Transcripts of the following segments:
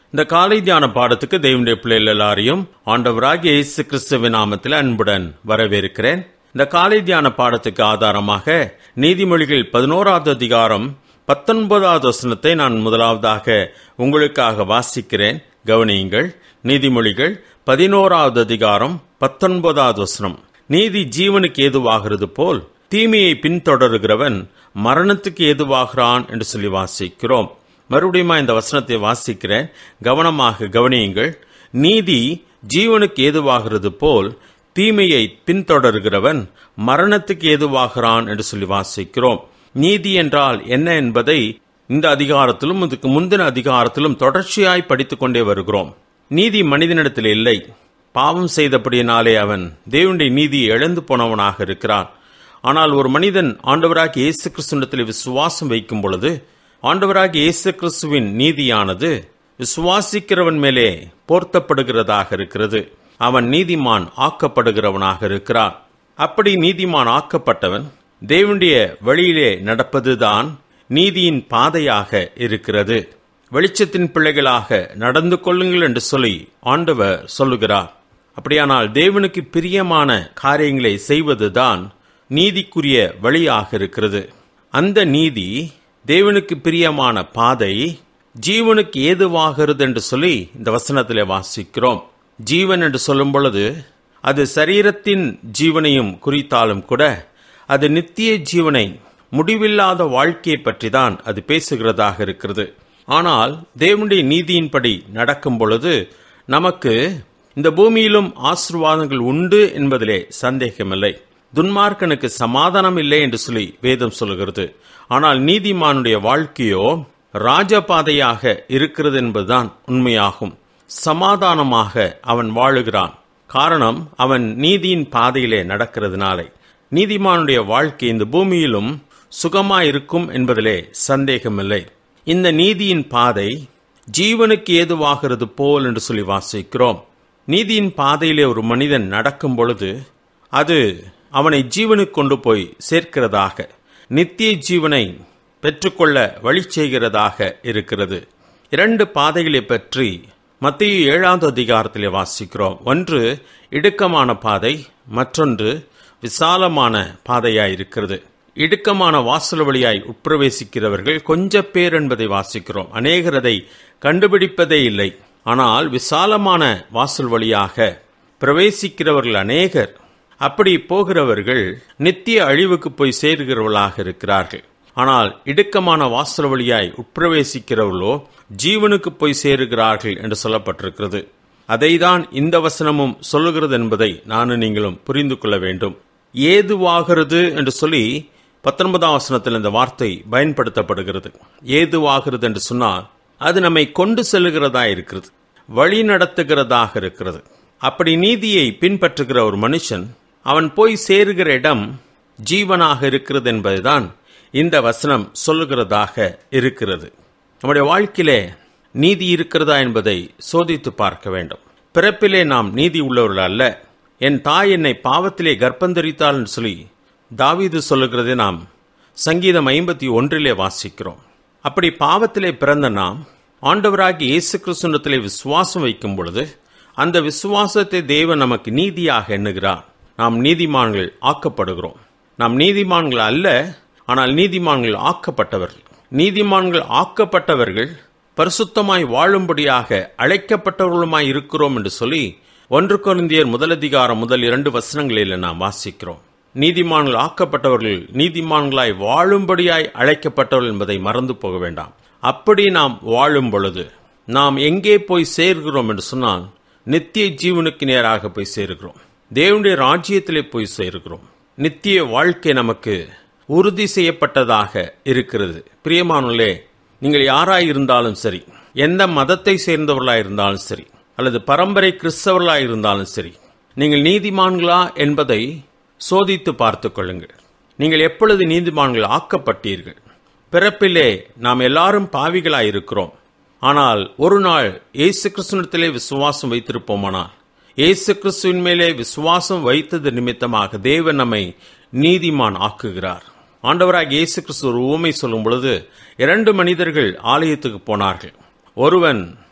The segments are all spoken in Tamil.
இந்த காலை தியான பாடத்துக்கு தெய்வனுடைய பிள்ளைகள் எல்லாரையும் ஆண்டவராகிய இயேசு கிறிஸ்துவின் நாமத்தில் அன்புடன் வரவேற்கிறேன் இந்த காலை தியான பாடத்துக்கு ஆதாரமாக நீதிமொழிகள் பதினோராவது அதிகாரம் பத்தொன்பதாவது வசனத்தை நான் முதலாவதாக உங்களுக்காக வாசிக்கிறேன் கவனியுங்கள் நீதிமொழிகள் பதினோராவது அதிகாரம் பத்தொன்பதாவது வசனம் நீதி ஜீவனுக்கு ஏதுவாகிறது போல் தீமையை பின்தொடருகிறவன் மரணத்துக்கு ஏதுவாகிறான் என்று சொல்லி வாசிக்கிறோம் மறுபடியும் இந்த வசனத்தை வாசிக்கிறேன் கவனமாக கவனியுங்கள் நீதி ஜீவனுக்கு ஏதுவாகிறது போல் தீமையை பின்தொடர்கிறவன் மரணத்துக்கு ஏதுவாகிறான் என்று சொல்லி வாசிக்கிறோம் நீதி என்றால் என்ன என்பதை இந்த அதிகாரத்திலும் இதுக்கு முந்தின அதிகாரத்திலும் தொடர்ச்சியாய் படித்துக் கொண்டே வருகிறோம் நீதி மனிதனிடத்தில் இல்லை பாவம் செய்தபடியினாலே அவன் தேவனுடைய நீதியை இழந்து போனவனாக இருக்கிறான் ஆனால் ஒரு மனிதன் ஆண்டவராகிய இயேசு கிறிஸ்துவத்தில் விசுவாசம் வைக்கும் பொழுது ஆண்டவராகிய இயேசு கிறிஸ்துவின் நீதியானது விசுவாசிக்கிறவன் மேலே போர்த்தப்படுகிறதாக இருக்கிறது அவன் நீதிமான் ஆக்கப்படுகிறவனாக இருக்கிறான் அப்படி நீதிமான் ஆக்கப்பட்டவன் தேவனுடைய வழியிலே நடப்பதுதான் நீதியின் பாதையாக இருக்கிறது வெளிச்சத்தின் பிள்ளைகளாக நடந்து கொள்ளுங்கள் என்று சொல்லி ஆண்டவர் சொல்லுகிறார் அப்படியானால் தேவனுக்கு பிரியமான காரியங்களை செய்வதுதான் நீதிக்குரிய வழியாக இருக்கிறது அந்த நீதி தேவனுக்கு பிரியமான பாதை ஜீவனுக்கு ஏதுவாகிறது என்று சொல்லி இந்த வசனத்திலே வாசிக்கிறோம் ஜீவன் என்று சொல்லும் பொழுது அது சரீரத்தின் ஜீவனையும் குறித்தாலும் கூட அது நித்திய ஜீவனை முடிவில்லாத வாழ்க்கையை பற்றி தான் அது பேசுகிறதாக இருக்கிறது ஆனால் தேவனுடைய நீதியின்படி நடக்கும் பொழுது நமக்கு இந்த பூமியிலும் ஆசிர்வாதங்கள் உண்டு என்பதிலே சந்தேகமில்லை துன்மார்க்கனுக்கு சமாதானம் இல்லை என்று சொல்லி வேதம் சொல்லுகிறது ஆனால் நீதிமானுடைய வாழ்க்கையோ ராஜபாதையாக இருக்கிறது என்பதுதான் உண்மையாகும் சமாதானமாக அவன் வாழுகிறான் காரணம் அவன் நீதியின் பாதையிலே நடக்கிறதுனாலே நீதிமானுடைய வாழ்க்கை இந்த பூமியிலும் சுகமாயிருக்கும் என்பதிலே சந்தேகமில்லை இந்த நீதியின் பாதை ஜீவனுக்கு ஏதுவாகிறது போல் என்று சொல்லி வாசிக்கிறோம் நீதியின் பாதையிலே ஒரு மனிதன் நடக்கும் பொழுது அது அவனை ஜீவனுக்கு கொண்டு போய் சேர்க்கிறதாக நித்திய ஜீவனை பெற்றுக்கொள்ள வழி செய்கிறதாக இருக்கிறது இரண்டு பாதைகளை பற்றி மத்திய ஏழாவது அதிகாரத்திலே வாசிக்கிறோம் ஒன்று இடுக்கமான பாதை மற்றொன்று விசாலமான பாதையாய் இருக்கிறது இடுக்கமான வாசல் வழியாய் உட்பிரவேசிக்கிறவர்கள் கொஞ்ச பேர் என்பதை வாசிக்கிறோம் அநேகர் அதை கண்டுபிடிப்பதே இல்லை ஆனால் விசாலமான வாசல் வழியாக பிரவேசிக்கிறவர்கள் அநேகர் அப்படி போகிறவர்கள் நித்திய அழிவுக்கு போய் சேர்கிறவர்களாக இருக்கிறார்கள் ஆனால் இடுக்கமான வாசல் வழியாய் உட்பிரவேசிக்கிறவர்களோ ஜீவனுக்கு போய் சேருகிறார்கள் என்று சொல்லப்பட்டிருக்கிறது அதைதான் இந்த வசனமும் சொல்லுகிறது என்பதை நானும் நீங்களும் புரிந்து கொள்ள வேண்டும் ஏதுவாகிறது என்று சொல்லி பத்தொன்பதாம் வசனத்தில் இந்த வார்த்தை பயன்படுத்தப்படுகிறது ஏதுவாகிறது என்று சொன்னால் அது நம்மை கொண்டு செல்லுகிறதா இருக்கிறது வழி நடத்துகிறதாக இருக்கிறது அப்படி நீதியை பின்பற்றுகிற ஒரு மனுஷன் அவன் போய் சேருகிற இடம் ஜீவனாக இருக்கிறது என்பதுதான் இந்த வசனம் சொல்லுகிறதாக இருக்கிறது நம்முடைய வாழ்க்கையிலே நீதி இருக்கிறதா என்பதை சோதித்து பார்க்க வேண்டும் பிறப்பிலே நாம் நீதி உள்ளவர்கள் அல்ல என் தாய் என்னை பாவத்திலே கர்ப்பந்தரித்தாள் என்று சொல்லி தாவீது சொல்லுகிறதை நாம் சங்கீதம் ஐம்பத்தி ஒன்றிலே வாசிக்கிறோம் அப்படி பாவத்திலே பிறந்த நாம் ஆண்டவராகி இயேசு கிறிஸ்துவத்திலே விசுவாசம் வைக்கும் பொழுது அந்த விசுவாசத்தை தேவன் நமக்கு நீதியாக எண்ணுகிறார் நாம் நீதிமான்கள் ஆக்கப்படுகிறோம் நாம் நீதிமான்கள் அல்ல ஆனால் நீதிமான்கள் ஆக்கப்பட்டவர்கள் நீதிமான்கள் ஆக்கப்பட்டவர்கள் பரிசுத்தமாய் வாழும்படியாக அழைக்கப்பட்டவர்களுமாய் இருக்கிறோம் என்று சொல்லி ஒன்று குருந்தியர் முதலதிகாரம் முதல் இரண்டு வசனங்களில் நாம் வாசிக்கிறோம் நீதிமான்கள் ஆக்கப்பட்டவர்கள் நீதிமான்களாய் வாழும்படியாய் அழைக்கப்பட்டவர்கள் என்பதை மறந்து போக வேண்டாம் அப்படி நாம் வாழும் பொழுது நாம் எங்கே போய் சேர்கிறோம் என்று சொன்னால் நித்திய ஜீவனுக்கு நேராக போய் சேருகிறோம் தேவனுடைய ராஜ்யத்திலே போய் சேருகிறோம் நித்திய வாழ்க்கை நமக்கு உறுதி செய்யப்பட்டதாக இருக்கிறது பிரியமானே நீங்கள் யாராய் இருந்தாலும் சரி எந்த மதத்தை சேர்ந்தவர்களாய் இருந்தாலும் சரி அல்லது பரம்பரை கிறிஸ்தவர்களாய் இருந்தாலும் சரி நீங்கள் நீதிமான்களா என்பதை சோதித்து பார்த்துக் கொள்ளுங்கள் நீங்கள் எப்பொழுது நீதிமான்கள் ஆக்கப்பட்டீர்கள் பிறப்பிலே நாம் எல்லாரும் பாவிகளாய் இருக்கிறோம் ஆனால் ஒரு நாள் இயேசு கிறிஸ்துவத்திலே விசுவாசம் வைத்திருப்போமானால் இயேசு கிறிஸ்துவின் மேலே விசுவாசம் வைத்தது நிமித்தமாக தேவன் நம்மை நீதிமான் ஆக்குகிறார் ஆண்டவராக இயேசு கிறிஸ்து ஒரு ஊமை சொல்லும் பொழுது இரண்டு மனிதர்கள் ஆலயத்துக்கு போனார்கள் ஒருவன்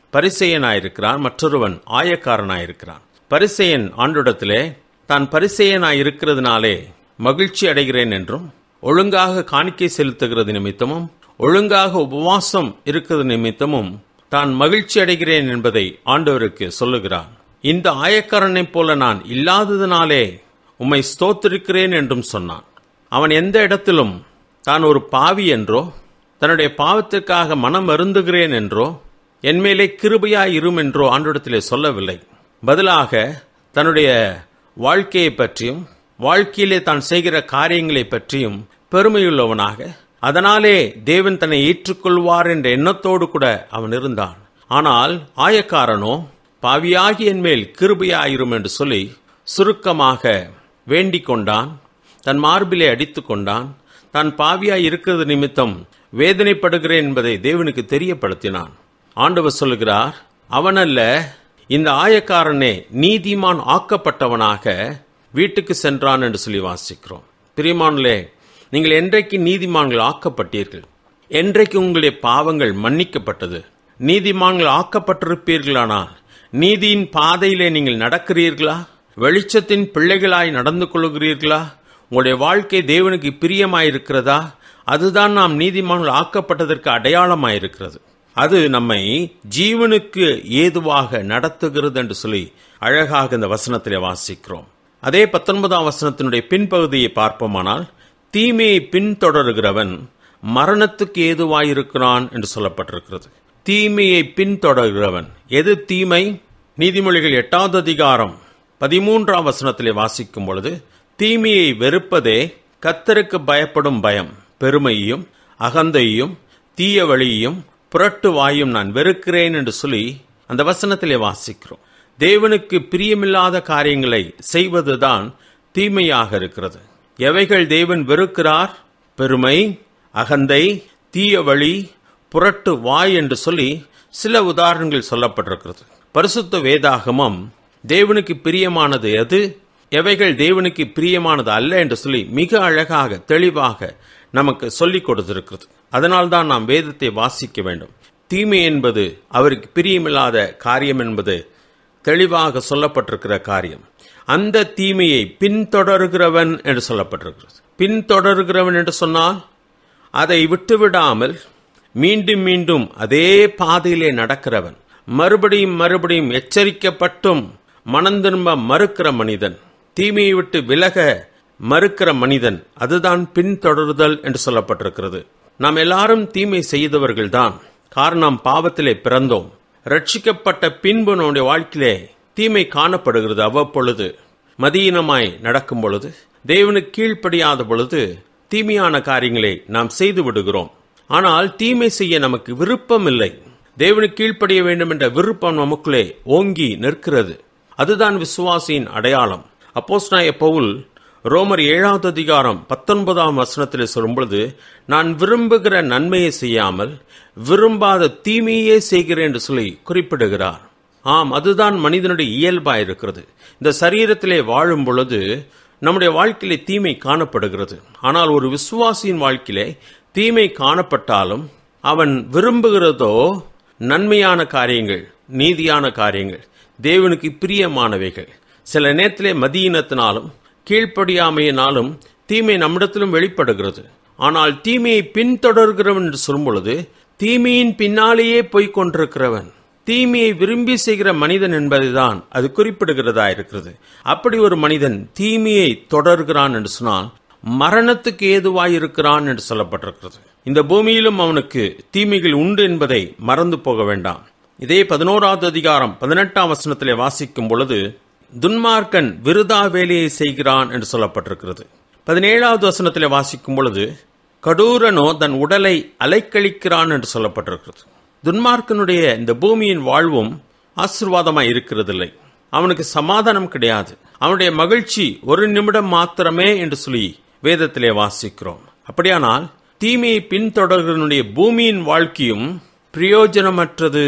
பரிசெயனாயிருக்கிறான் மற்றொருவன் ஆயக்காரனாயிருக்கிறான் பரிசெயன் ஆண்டிடத்திலே தான் பரிசெயனாய் இருக்கிறதுனாலே மகிழ்ச்சி அடைகிறேன் என்றும் ஒழுங்காக காணிக்கை செலுத்துகிறது நிமித்தமும் ஒழுங்காக உபவாசம் இருக்கிறது நிமித்தமும் தான் மகிழ்ச்சி அடைகிறேன் என்பதை ஆண்டவருக்கு சொல்லுகிறான் இந்த ஆயக்காரனைப் போல நான் இல்லாததினாலே உம்மை ஸ்தோத்திருக்கிறேன் என்றும் சொன்னான் அவன் எந்த இடத்திலும் தான் ஒரு பாவி என்றோ தன்னுடைய பாவத்திற்காக மனம் அருந்துகிறேன் என்றோ என்மேலே கிருபையாய் இரும் என்றோ ஆண்டோடத்திலே சொல்லவில்லை பதிலாக தன்னுடைய வாழ்க்கையை பற்றியும் வாழ்க்கையிலே தான் செய்கிற காரியங்களை பற்றியும் பெருமையுள்ளவனாக அதனாலே தேவன் தன்னை ஏற்றுக்கொள்வார் என்ற எண்ணத்தோடு கூட அவன் இருந்தான் ஆனால் ஆயக்காரனோ பாவியாகி என் மேல் கிருபையாயிரும் என்று சொல்லி சுருக்கமாக வேண்டிக் கொண்டான் தன் மார்பிலே அடித்துக் கொண்டான் தான் பாவியாய் இருக்கிறது நிமித்தம் வேதனைப்படுகிறேன் என்பதை தேவனுக்கு தெரியப்படுத்தினான் ஆண்டவர் சொல்லுகிறார் அவனல்ல இந்த ஆயக்காரனே நீதிமான் ஆக்கப்பட்டவனாக வீட்டுக்கு சென்றான் என்று சொல்லி வாசிக்கிறோம் பிரியமானலே நீங்கள் என்றைக்கு நீதிமான்கள் ஆக்கப்பட்டீர்கள் என்றைக்கு உங்களுடைய பாவங்கள் மன்னிக்கப்பட்டது நீதிமான்கள் ஆக்கப்பட்டிருப்பீர்களானால் நீதியின் பாதையிலே நீங்கள் நடக்கிறீர்களா வெளிச்சத்தின் பிள்ளைகளாய் நடந்து கொள்கிறீர்களா உங்களுடைய வாழ்க்கை தேவனுக்கு பிரியமாயிருக்கிறதா அதுதான் நாம் நீதிமான்கள் ஆக்கப்பட்டதற்கு அடையாளமாயிருக்கிறது அது நம்மை ஜீவனுக்கு ஏதுவாக நடத்துகிறது என்று சொல்லி அழகாக இந்த வசனத்திலே வாசிக்கிறோம் அதே பத்தொன்பதாம் வசனத்தினுடைய பின்பகுதியை பார்ப்போமானால் தீமையை பின்தொடர்கிறவன் மரணத்துக்கு ஏதுவாயிருக்கிறான் என்று சொல்லப்பட்டிருக்கிறது தீமையை பின்தொடர்கிறவன் எது தீமை நீதிமொழிகள் எட்டாவது அதிகாரம் பதிமூன்றாம் வசனத்திலே வாசிக்கும் பொழுது தீமையை வெறுப்பதே கத்தருக்கு பயப்படும் பயம் பெருமையும் அகந்தையும் தீய வழியையும் புரட்டு வாயும் நான் வெறுக்கிறேன் என்று சொல்லி அந்த வசனத்திலே வாசிக்கிறோம் தேவனுக்கு பிரியமில்லாத காரியங்களை செய்வதுதான் தீமையாக இருக்கிறது எவைகள் தேவன் வெறுக்கிறார் பெருமை அகந்தை தீய வழி புரட்டு வாய் என்று சொல்லி சில உதாரணங்கள் சொல்லப்பட்டிருக்கிறது பரிசுத்த வேதாகமம் தேவனுக்கு பிரியமானது எது எவைகள் தேவனுக்கு பிரியமானது அல்ல என்று சொல்லி மிக அழகாக தெளிவாக நமக்கு சொல்லிக் கொடுத்திருக்கிறது அதனால்தான் நாம் வேதத்தை வாசிக்க வேண்டும் தீமை என்பது அவருக்கு பிரியமில்லாத காரியம் என்பது தெளிவாக சொல்லப்பட்டிருக்கிற காரியம் அந்த தீமையை பின்தொடர்கிறவன் என்று சொல்லப்பட்டிருக்கிறது பின்தொடர்கிறவன் என்று சொன்னால் அதை விட்டுவிடாமல் மீண்டும் மீண்டும் அதே பாதையிலே நடக்கிறவன் மறுபடியும் மறுபடியும் எச்சரிக்கப்பட்டும் மனம் திரும்ப மறுக்கிற மனிதன் தீமையை விட்டு விலக மறுக்கிற மனிதன் அதுதான் பின்தொடருதல் என்று சொல்லப்பட்டிருக்கிறது நாம் எல்லாரும் தீமை செய்தவர்கள்தான் காரணம் பாவத்திலே பிறந்தோம் ரட்சிக்கப்பட்ட பின்பு நம்முடைய வாழ்க்கையிலே தீமை காணப்படுகிறது அவ்வப்பொழுது மதியினமாய் நடக்கும் பொழுது தேவனுக்கு கீழ்ப்படியாத பொழுது தீமையான காரியங்களை நாம் செய்து விடுகிறோம் ஆனால் தீமை செய்ய நமக்கு விருப்பம் இல்லை தேவனுக்கு கீழ்ப்படிய வேண்டும் என்ற விருப்பம் நமக்குள்ளே ஓங்கி நிற்கிறது அதுதான் விசுவாசியின் அடையாளம் அப்போஸ்நாய பவுல் ரோமர் ஏழாவது அதிகாரம் பத்தொன்பதாம் வசனத்தில் சொல்லும் பொழுது நான் விரும்புகிற நன்மையை செய்யாமல் விரும்பாத தீமையே செய்கிறேன் என்று சொல்லி குறிப்பிடுகிறார் ஆம் அதுதான் மனிதனுடைய இயல்பா இருக்கிறது இந்த சரீரத்திலே வாழும் பொழுது நம்முடைய வாழ்க்கையிலே தீமை காணப்படுகிறது ஆனால் ஒரு விசுவாசியின் வாழ்க்கையிலே தீமை காணப்பட்டாலும் அவன் விரும்புகிறதோ நன்மையான காரியங்கள் நீதியான காரியங்கள் தேவனுக்கு பிரியமானவைகள் சில நேரத்திலே மதியினத்தினாலும் கீழ்ப்படியாமையினாலும் தீமை நம்மிடத்திலும் வெளிப்படுகிறது ஆனால் தீமையை பின்தொடர்கிறவன் என்று சொல்லும் பொழுது தீமையின் பின்னாலேயே போய்க் கொண்டிருக்கிறவன் தீமையை விரும்பி செய்கிற மனிதன் என்பதுதான் அது குறிப்பிடுகிறதா இருக்கிறது அப்படி ஒரு மனிதன் தீமையை தொடர்கிறான் என்று சொன்னால் மரணத்துக்கு ஏதுவாய் இருக்கிறான் என்று சொல்லப்பட்டிருக்கிறது இந்த பூமியிலும் அவனுக்கு தீமைகள் உண்டு என்பதை மறந்து போக வேண்டாம் இதே பதினோராவது அதிகாரம் பதினெட்டாம் வசனத்திலே வாசிக்கும் பொழுது துன்மார்க்கன் விருதா வேலையை செய்கிறான் என்று சொல்லப்பட்டிருக்கிறது பதினேழாவது வசனத்திலே வாசிக்கும் பொழுது கடூரனோ தன் உடலை அலைக்கழிக்கிறான் என்று சொல்லப்பட்டிருக்கிறது துன்மார்க்கனுடைய இந்த பூமியின் வாழ்வும் ஆசிர்வாதமாய் இருக்கிறதில்லை அவனுக்கு சமாதானம் கிடையாது அவனுடைய மகிழ்ச்சி ஒரு நிமிடம் மாத்திரமே என்று சொல்லி வேதத்திலே வாசிக்கிறோம் அப்படியானால் தீமையை பின்தொடர்கிறனுடைய பூமியின் வாழ்க்கையும் பிரயோஜனமற்றது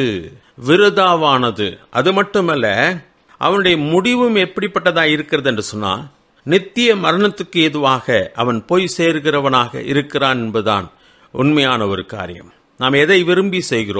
விருதாவானது அது மட்டுமல்ல அவனுடைய முடிவும் எப்படிப்பட்டதா இருக்கிறது என்று சொன்னால் நித்திய மரணத்துக்கு ஏதுவாக அவன் போய் சேர்கிறவனாக இருக்கிறான் என்பதுதான் உண்மையான ஒரு காரியம் நாம் எதை விரும்பி செய்கிறோம்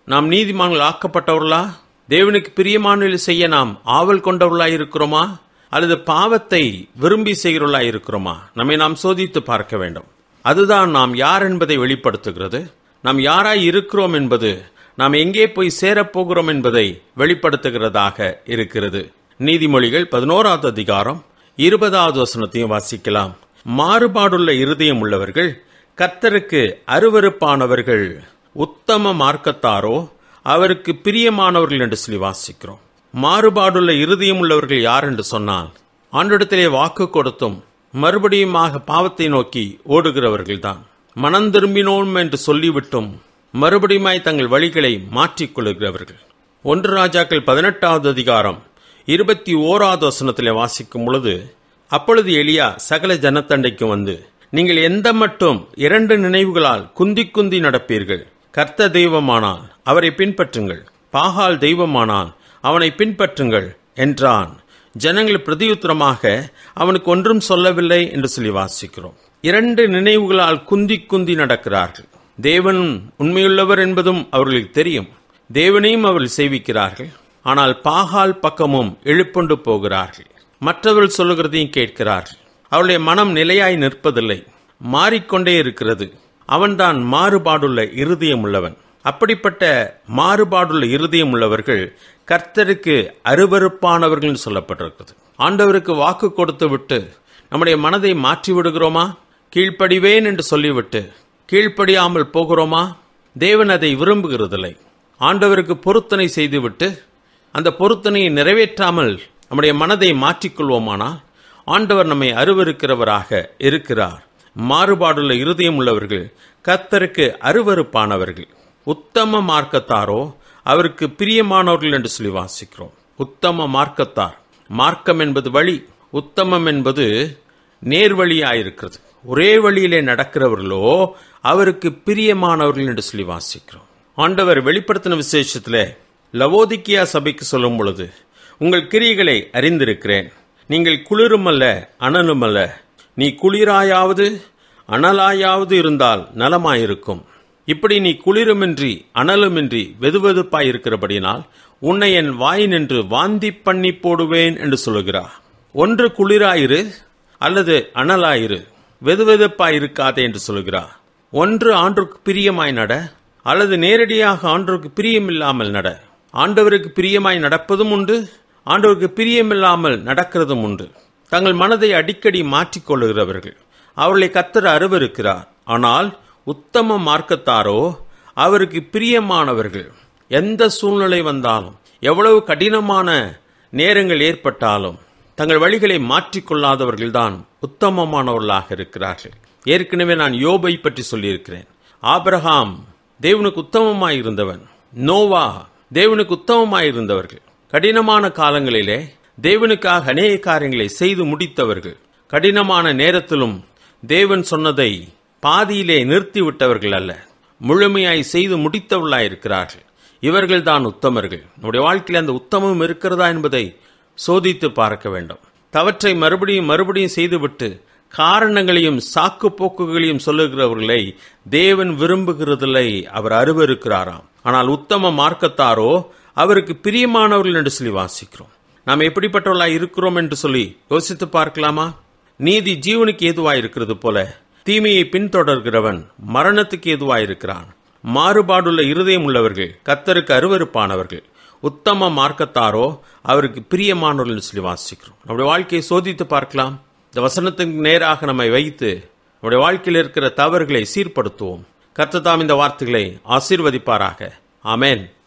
நாம் நீதிமான்கள் ஆக்கப்பட்டவர்களா தேவனுக்கு பிரியமானதில் செய்ய நாம் ஆவல் கொண்டவர்களாய் இருக்கிறோமா அல்லது பாவத்தை விரும்பி செய்கிறவர்களாய் இருக்கிறோமா நம்மை நாம் சோதித்து பார்க்க வேண்டும் அதுதான் நாம் யார் என்பதை வெளிப்படுத்துகிறது நாம் யாராய் இருக்கிறோம் என்பது நாம் எங்கே போய் சேரப்போகிறோம் என்பதை வெளிப்படுத்துகிறதாக இருக்கிறது நீதிமொழிகள் பதினோராவது அதிகாரம் இருபதாவது வசனத்தையும் வாசிக்கலாம் மாறுபாடுள்ள இருதயம் உள்ளவர்கள் கர்த்தருக்கு அருவருப்பானவர்கள் உத்தம மார்க்கத்தாரோ அவருக்கு பிரியமானவர்கள் என்று சொல்லி வாசிக்கிறோம் மாறுபாடுள்ள இருதயம் உள்ளவர்கள் யார் என்று சொன்னால் ஆண்டிடத்திலே வாக்கு கொடுத்தும் மறுபடியுமாக பாவத்தை நோக்கி ஓடுகிறவர்கள்தான் மனம் திரும்பினோம் என்று சொல்லிவிட்டும் மறுபடியுமாய் தங்கள் வழிகளை மாற்றிக் கொள்ளுகிறவர்கள் ஒன்று ராஜாக்கள் பதினெட்டாவது அதிகாரம் இருபத்தி ஓராவது வசனத்திலே வாசிக்கும் பொழுது அப்பொழுது எலியா சகல ஜனத்தண்டைக்கும் வந்து நீங்கள் எந்த மட்டும் இரண்டு நினைவுகளால் குந்தி குந்தி நடப்பீர்கள் கர்த்த தெய்வமானால் அவரை பின்பற்றுங்கள் பாகால் தெய்வமானால் அவனை பின்பற்றுங்கள் என்றான் ஜனங்கள் பிரதியுத்தரமாக அவனுக்கு ஒன்றும் சொல்லவில்லை என்று சொல்லி வாசிக்கிறோம் இரண்டு நினைவுகளால் குந்தி குந்தி நடக்கிறார்கள் தேவன் உண்மையுள்ளவர் என்பதும் அவர்களுக்கு தெரியும் தேவனையும் அவர்கள் சேவிக்கிறார்கள் ஆனால் பாகால் பக்கமும் எழுப்புண்டு போகிறார்கள் மற்றவர்கள் சொல்லுகிறதையும் கேட்கிறார்கள் அவருடைய மனம் நிலையாய் நிற்பதில்லை மாறிக்கொண்டே இருக்கிறது அவன்தான் மாறுபாடுள்ள இருதயம் உள்ளவன் அப்படிப்பட்ட மாறுபாடுள்ள இருதயம் உள்ளவர்கள் கர்த்தருக்கு அருவருப்பானவர்கள் சொல்லப்பட்டிருக்கிறது ஆண்டவருக்கு வாக்கு கொடுத்து விட்டு நம்முடைய மனதை மாற்றி விடுகிறோமா கீழ்ப்படிவேன் என்று சொல்லிவிட்டு கீழ்ப்படியாமல் போகிறோமா தேவன் அதை விரும்புகிறதில்லை ஆண்டவருக்கு பொருத்தனை செய்துவிட்டு அந்த பொருத்தனையை நிறைவேற்றாமல் நம்முடைய மனதை மாற்றிக்கொள்வோமானால் ஆண்டவர் நம்மை அருவருக்கிறவராக இருக்கிறார் மாறுபாடுள்ள இருதயம் உள்ளவர்கள் கர்த்தருக்கு அருவருப்பானவர்கள் உத்தம மார்க்கத்தாரோ அவருக்கு பிரியமானவர்கள் என்று சொல்லி வாசிக்கிறோம் உத்தம மார்க்கத்தார் மார்க்கம் என்பது வழி உத்தமம் என்பது நேர்வழியாயிருக்கிறது ஒரே வழியிலே நடக்கிறவர்களோ அவருக்கு பிரியமானவர்கள் என்று சொல்லி வாசிக்கிறோம் ஆண்டவர் வெளிப்படுத்தின விசேஷத்தில் லவோதிக்கியா சபைக்கு சொல்லும் பொழுது உங்கள் கிரியைகளை அறிந்திருக்கிறேன் நீங்கள் குளிருமல்ல அனலுமல்ல நீ குளிராயாவது அனலாயாவது இருந்தால் நலமாயிருக்கும் இப்படி நீ குளிருமின்றி அனலுமின்றி வெதுவெதுப்பாய் இருக்கிறபடினால் உன்னை என் வாய் நின்று வாந்தி பண்ணி போடுவேன் என்று சொல்லுகிறார் ஒன்று குளிராயிரு அல்லது அனலாயிரு வெதுவெதுப்பாய் இருக்காதே என்று சொல்லுகிறார் ஒன்று ஆண்டுக்கு பிரியமாய் நட அல்லது நேரடியாக ஆண்டவருக்கு பிரியமில்லாமல் நட ஆண்டவருக்கு பிரியமாய் நடப்பதும் உண்டு ஆண்டவருக்கு பிரியமில்லாமல் நடக்கிறதும் உண்டு தங்கள் மனதை அடிக்கடி மாற்றிக்கொள்ளுகிறவர்கள் அவர்களை கத்தர் அருவருக்கிறார் ஆனால் உத்தம மார்க்கத்தாரோ அவருக்கு பிரியமானவர்கள் எந்த சூழ்நிலை வந்தாலும் எவ்வளவு கடினமான நேரங்கள் ஏற்பட்டாலும் தங்கள் வழிகளை மாற்றிக்கொள்ளாதவர்கள்தான் உத்தமமானவர்களாக இருக்கிறார்கள் ஏற்கனவே நான் யோபை பற்றி சொல்லியிருக்கிறேன் ஆபிரகாம் தேவனுக்கு உத்தமமாய் இருந்தவன் நோவா தேவனுக்கு உத்தமமாய் இருந்தவர்கள் கடினமான காலங்களிலே தேவனுக்காக அநேக காரியங்களை செய்து முடித்தவர்கள் கடினமான நேரத்திலும் தேவன் சொன்னதை பாதியிலே நிறுத்திவிட்டவர்கள் அல்ல முழுமையாய் செய்து முடித்தவர்களாய் இருக்கிறார்கள் இவர்கள்தான் உத்தமர்கள் நம்முடைய வாழ்க்கையில் அந்த உத்தமம் இருக்கிறதா என்பதை சோதித்து பார்க்க வேண்டும் தவற்றை மறுபடியும் மறுபடியும் செய்துவிட்டு காரணங்களையும் சாக்கு போக்குகளையும் சொல்லுகிறவர்களை தேவன் விரும்புகிறதில்லை அவர் அருவருக்கிறாராம் ஆனால் உத்தம மார்க்கத்தாரோ அவருக்கு பிரியமானவர்கள் என்று சொல்லி வாசிக்கிறோம் நாம் எப்படிப்பட்டவர்களாய் இருக்கிறோம் என்று சொல்லி யோசித்து பார்க்கலாமா நீதி ஜீவனுக்கு ஏதுவாய் இருக்கிறது போல தீமையை பின்தொடர்கிறவன் மரணத்துக்கு ஏதுவாய் இருக்கிறான் மாறுபாடுள்ள இருதயம் உள்ளவர்கள் கத்தருக்கு அருவருப்பானவர்கள் உத்தம மார்க்கத்தாரோ அவருக்கு பிரியமானவர்கள் என்று சொல்லி வாசிக்கிறோம் நம்முடைய வாழ்க்கையை சோதித்து பார்க்கலாம் இந்த வசனத்துக்கு நேராக நம்மை வைத்து நம்முடைய வாழ்க்கையில் இருக்கிற தவறுகளை சீர்படுத்துவோம் கர்த்ததாம் இந்த வார்த்தைகளை ஆசீர்வதிப்பாராக ஆமேன்